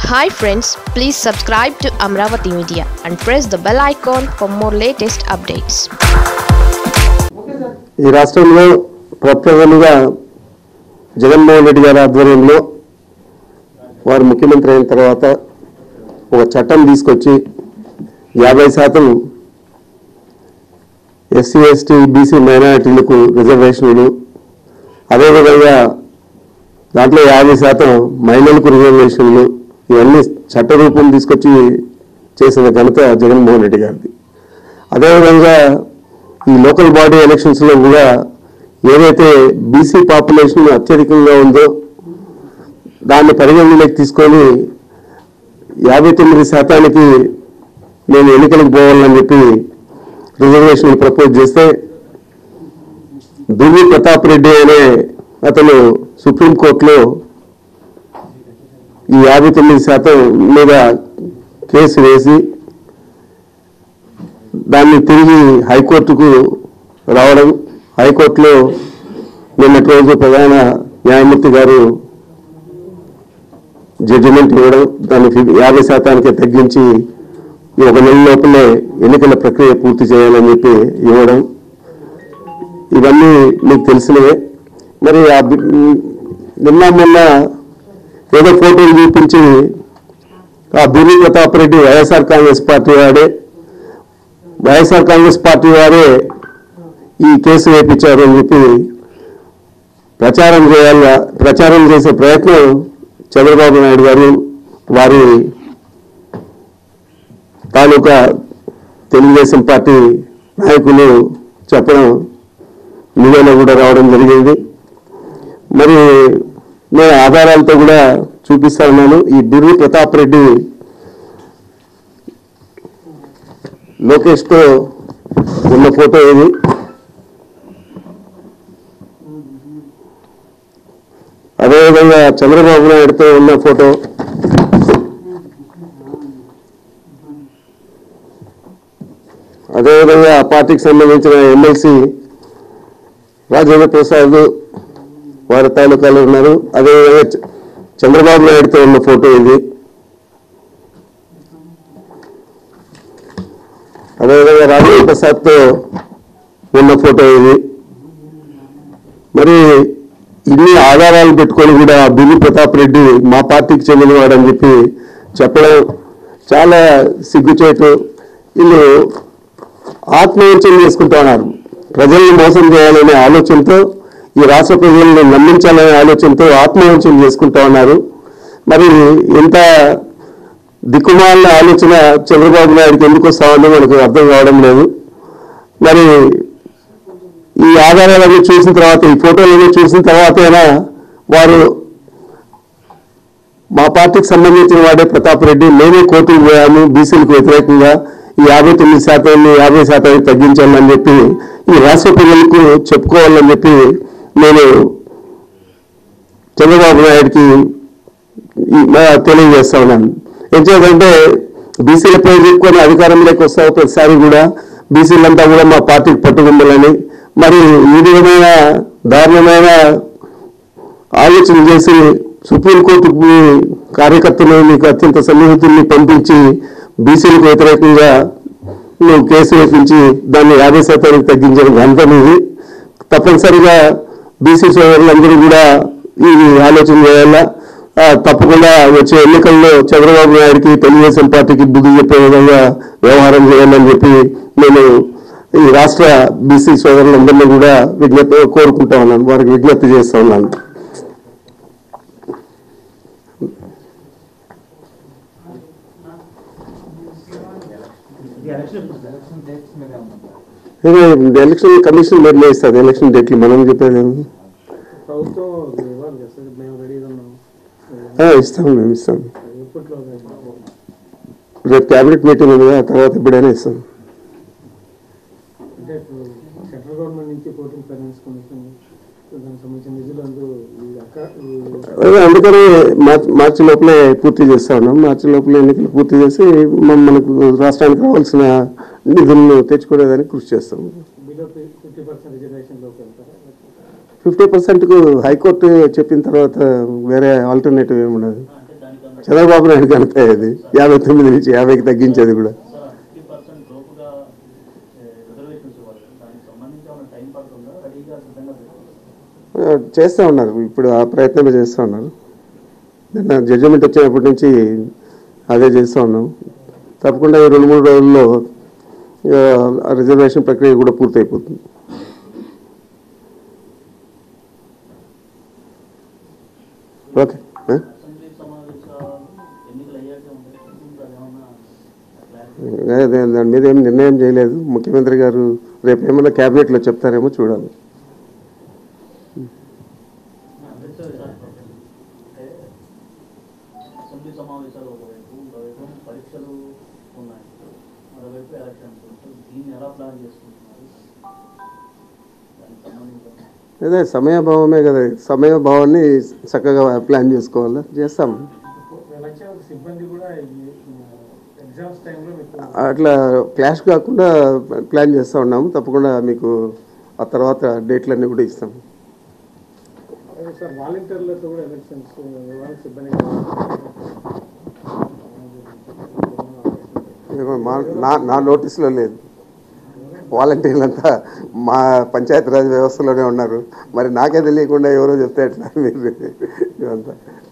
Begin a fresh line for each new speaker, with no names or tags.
Hi friends please subscribe to Amaravati media and press the bell icon for more latest updates
ఈ రాష్ట్రంలో ప్రప్రథముగా జగన్మోహన్ రెడ్డి గారి ఆధ్వర్యంలో వారు ముఖ్యమంత్రి అయిన తర్వాత ఒక చట్టం తీసుకొచ్చి యాభై శాతం ఎస్సీ ఎస్టీ బీసీ మైనారిటీలకు రిజర్వేషన్లు అదేవిధంగా దాంట్లో యాభై శాతం మహిళలకు రిజర్వేషన్లు ఇవన్నీ చట్ట రూపం తీసుకొచ్చి చేసిన ఘనత జగన్మోహన్ రెడ్డి గారిది అదేవిధంగా ఈ లోకల్ బాడీ ఎలక్షన్స్లో కూడా ఏదైతే బీసీ పాపులేషన్ అత్యధికంగా ఉందో దాన్ని పరిగణలోకి తీసుకొని యాభై తొమ్మిది శాతానికి నేను ఎన్నికలకు పోవాలని చెప్పి రిజర్వేషన్ ప్రపోజ్ చేస్తే దుర్వి ప్రతాప్ రెడ్డి అనే అతను సుప్రీంకోర్టులో ఈ యాభై తొమ్మిది శాతం మీద కేసు వేసి దాన్ని తిరిగి హైకోర్టుకు రావడం హైకోర్టులో నిన్నటి రోజు ప్రధాన న్యాయమూర్తి గారు జడ్జిమెంట్ ఇవ్వడం దాన్ని ఫి- యాభై శాతానికి తగ్గించి ఈ ఒక నెల లోపలే ఎన్నికల ప్రక్రియ పూర్తి చేయాలని చెప్పి ఇవ్వడం ఇవన్నీ మీకు తెలిసినవే మరి ఆ బి- నిన్న మొన్న ఏదో ఫోటోలు చూపించి ఆ బిర్రి ప్రతాప్ రెడ్డి వైఎస్ఆర్ కాంగ్రెస్ పార్టీ వాడే వైఎస్ఆర్ కాంగ్రెస్ పార్టీ వారే ఈ కేసు వేయించారు అని చెప్పి ప్రచారం చేయాల ప్రచారం చేసే ప్రయత్నం చంద్రబాబు నాయుడు గారు వారి తాలూకా తెలుగుదేశం పార్టీ నాయకులు చెప్పడం మీడియాలో కూడా రావడం జరిగింది మరి నేను ఆధారాలతో కూడా చూపిస్తా ఉన్నాను ఈ బిర్రి ప్రతాప్ రెడ్డి లోకేష్తో ఉన్న ఫోటో ఇది అదేవిధంగా చంద్రబాబు నాయుడుతో ఉన్న ఫోటో అదేవిధంగా ఆ పార్టీకి సంబంధించిన ఎమ్మెల్సీ రాజేంద్ర ప్రసాద్ వారి తాలూకాలో ఉన్నారు అదేవిధంగా చ- చంద్రబాబు నాయుడుతో ఉన్న ఫోటో ఇది అదేవిధంగా రాజేంద్ర ప్రసాద్తో ఉన్న ఫోటో ఇది మరి ఇన్ని ఆధారాలు పెట్టుకొని కూడా బిల్లి ప్రతాప్ రెడ్డి మా పార్టీకి చెందినవాడని చెప్పి చెప్పడం చాలా సిగ్గుచేటు వీళ్ళు ఆత్మవంచన చేసుకుంటా ఉన్నారు ప్రజల్ని మోసం చేయాలనే ఆలోచనతో ఈ రాష్ట్ర ప్రజలను నమ్మించాలనే ఆలోచనతో ఆత్మవంచన చేసుకుంటా ఉన్నారు మరి ఎంత దిక్కుమాలిన ఆలోచన చంద్రబాబు నాయుడుకి ఎందుకు వస్తా ఉందో మనకు అర్థం కావడం లేదు మరి ఈ ఆధారాలన్నీ చూసిన తర్వాత ఈ ఫోటోలన్నీ చూసిన తర్వాతైనా వారు మా పార్టీకి సంబంధించిన వాడే ప్రతాప్ రెడ్డి మేమే కోర్టుకు పోయాము బీసీలకు వ్యతిరేకంగా ఈ యాభై తొమ్మిది శాతాన్ని యాభై శాతానికి తగ్గించాలని చెప్పి ఈ రాష్ట్ర ప్రజలకు చెప్పుకోవాలని చెప్పి నేను చంద్రబాబు నాయుడికి ఈ మా- తెలియజేస్తా ఉన్నాను ఎంచేదంటే బీసీలపై చెప్పుకొని అధికారంలోకి వస్తావు ప్రతిసారి కూడా బీసీలంతా కూడా మా పార్టీకి పట్టుకుండాలని మరి ఈ విధమైన దారుణమైన ఆలోచన చేసి సుప్రీంకోర్టుకు కార్యకర్తలు మీకు అత్యంత సన్నిహితుల్ని పంపించి బీసీలకు వ్యతిరేకంగా నువ్వు కేసు వేపించి దాన్ని యాభై శాతానికి తగ్గించిన ఘనత మీది తప్పనిసరిగా బీసీ సోదరులందరూ కూడా ఈ ఆలోచన చేయాలా ఆ, తప్పకుండా వచ్చే ఎన్నికల్లో చంద్రబాబు నాయుడికి తెలుగుదేశం పార్టీకి బుద్ధి చెప్పే విధంగా వ్యవహారం చేయాలని చెప్పి నేను ఈ రాష్ట్ర బీసీ సోదరులందరినీ కూడా విజ్ఞప్తి కోరుకుంటా ఉన్నాను వారికి విజ్ఞప్తి చేస్తా ఉన్నాను ఇదే ఎలక్షన్ కమిషన్ నిర్ణయిస్తుంది ఎలక్షన్ డేట్లు మనం చెప్పేది ఏమి?
ప్రభుత్వం ఇవ్వాలి కదా సార్ మేము రెడీగా ఉన్నాం
ఆ, ఇస్తాం మేము ఇస్తాం
ఎప్పట్లో
రేపు క్యాబినెట్ మీటింగ్ ఉంది కదా, ఆ తర్వాత ఎప్పుడైనా ఇస్తాం
అంటే ఇప్పుడు సెంట్రల్ గవర్నమెంట్ నుంచి పోటీ ఫైనాన్స్ కమిషన్ దానికి సంబంధించిన నిధులు అందరూ ఈ అక్క ఈ
అదే అందుకని మార్చి మార్చి లోపలే పూర్తి చేస్తా ఉన్నాం మార్చి లోపల ఎన్నికలు పూర్తి చేసి మన- మనకు రాష్ట్రానికి రావాల్సిన నిధులను తెచ్చుకునేదానికి కృషి చేస్తాం
బిలో ఫిఫ్టీ పర్సెంట్ రిజర్వేషన్లోకి వెళ్తారా
ఫిఫ్టీ పర్సెంట్కు హైకోర్టు చెప్పిన తర్వాత వేరే ఆల్టర్నేటివ్ ఏముండదు చంద్రబాబు నాయుడు కనుక అది యాభై తొమ్మిది నుంచి యాభైకి తగ్గించేది కూడా
సార్ ఫిఫ్టీ పర్సెంట్ లోపుగా రిజర్వేషన్స్ ఇవ్వాలి దానికి సంబంధించి ఏమైనా టైం పడుతుందా రెడీగా సిద్ధంగా పెట్టుకోవాలి
ఆ, చేస్తూ ఉన్నారు ఇప్పుడు ఆ ప్రయత్నమే చేస్తూ ఉన్నారు నిన్న జడ్జిమెంట్ వచ్చినప్పటి నుంచి అదే చేస్తూ ఉన్నాం తప్పకుండా ఈ రెండు మూడు రోజుల్లో ఆ, రిజర్వేషన్ ప్రక్రియ కూడా పూర్తయిపోతుంది ఓకే ఆ?
అసెంబ్లీ సమావేశాలు ఎన్నికలు అయ్యాకే ఉంటాయి అదేమన్నా క్లారిటీ
అదే దాని మీద ఏం నిర్ణయం చేయలేదు ముఖ్యమంత్రి గారు రేపు ఏమన్నా క్యాబినెట్లో చెప్తారేమో చూడాలి
అంబేద్కర్ సార్ అంటే అసెంబ్లీ సమావేశాలు ఒకవైపు ఒకవైపు పరీక్షలు ఉన్నాయి మరోవైపు ఎలక్షన్స్ సో దీన్ని ఎలా ప్లాన్ చేసుకుంటున్నారు దానికి సంబంధించిన
అదే సమయభావమే కదా సమయభావాన్ని చక్కగా ప్లాన్ చేసుకోవాలా చేస్తాం
ఎలక్షన్ సిబ్బంది కూడా ఎగ్జామ్స్ టైంలో మీకు
అట్లా క్లాష్ కాకుండా ప్లాన్ చేస్తూ ఉన్నాము తప్పకుండా మీకు ఆ తర్వాత డేట్లన్నీ కూడా ఇస్తాం
అదే సార్ వాలంటీర్లతో కూడా ఎలక్షన్స్ వాళ్ళ సిబ్బంది
ఏమో మా- నా నా నోటీసులో లేదు వాలంటీర్లంతా మా పంచాయతీరాజ్ వ్యవస్థలోనే ఉన్నారు మరి నాకే తెలియకుండా ఎవరో చెప్తే ఎట్లా మీరు ఇదంతా